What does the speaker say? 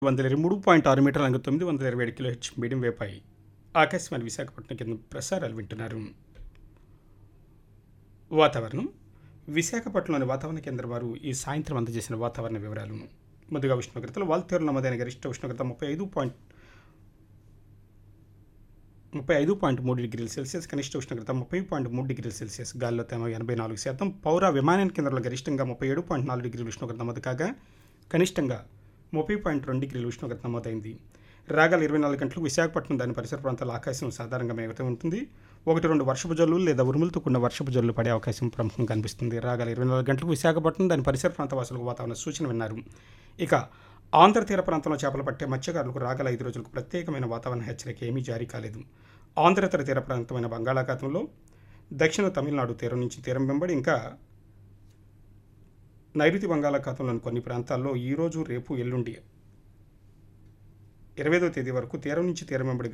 వందల ఇరవై మూడు పాయింట్ ఆరు మీటర్ల రంగు తొమ్మిది వందల ఇరవై ఏడు కిలో హెచ్ మీడియం వేపై ఆకాశవాణి విశాఖపట్నం కింద ప్రసారాలు వింటున్నారు వాతావరణం విశాఖపట్నంలోని వాతావరణ కేంద్రం వారు ఈ సాయంత్రం అందజేసిన వాతావరణ వివరాలు ముందుగా ఉష్ణోగ్రతలు వాల్తేరు నమోదైన గరిష్ట ఉష్ణోగ్రత ముప్పై ఐదు పాయింట్ ముప్పై ఐదు పాయింట్ మూడు డిగ్రీల సెల్సియస్ కనిష్ట ఉష్ణోగ్రత ముప్పై పాయింట్ మూడు డిగ్రీల సెల్సియస్ గాలిలో తేమ ఎనభై నాలుగు శాతం పౌర విమానయాన కేంద్రంలో గరిష్టంగా ముప్పై ఏడు పాయింట్ నాలుగు డిగ్రీల ఉష్ణోగ్రత నమోదు కాగా కనిష్టంగా ముప్పై పాయింట్ రెండు డిగ్రీల ఉష్ణోగ్రత నమోదైంది రాగల ఇరవై నాలుగు గంటలకు విశాఖపట్నం దాని పరిసర ప్రాంతాల ఆకాశం సాధారణంగా మేఘతో ఉంటుంది ఒకటి రెండు వర్షపు జల్లులు లేదా ఉరుములతో కూడిన వర్షపు జల్లులు పడే అవకాశం ప్రముఖంగా కనిపిస్తుంది రాగల ఇరవై నాలుగు గంటలకు విశాఖపట్నం దాని పరిసర ప్రాంత వాసులకు వాతావరణ సూచన విన్నారు ఇక ఆంధ్ర తీర ప్రాంతంలో చేపలు పట్టే మత్స్యకారులకు రాగల ఐదు రోజులకు ప్రత్యేకమైన వాతావరణ హెచ్చరిక ఏమీ జారీ కాలేదు ఆంధ్రతర తీర ప్రాంతమైన బంగాళాఖాతంలో దక్షిణ తమిళనాడు తీరం నుంచి తీరం వెంబడి ఇంకా నైరుతి బంగాళాఖాతంలోని కొన్ని ప్రాంతాల్లో ఈరోజు రేపు ఎల్లుండి ఇరవైదో తేదీ వరకు తీరం నుంచి తీరం వెంబడి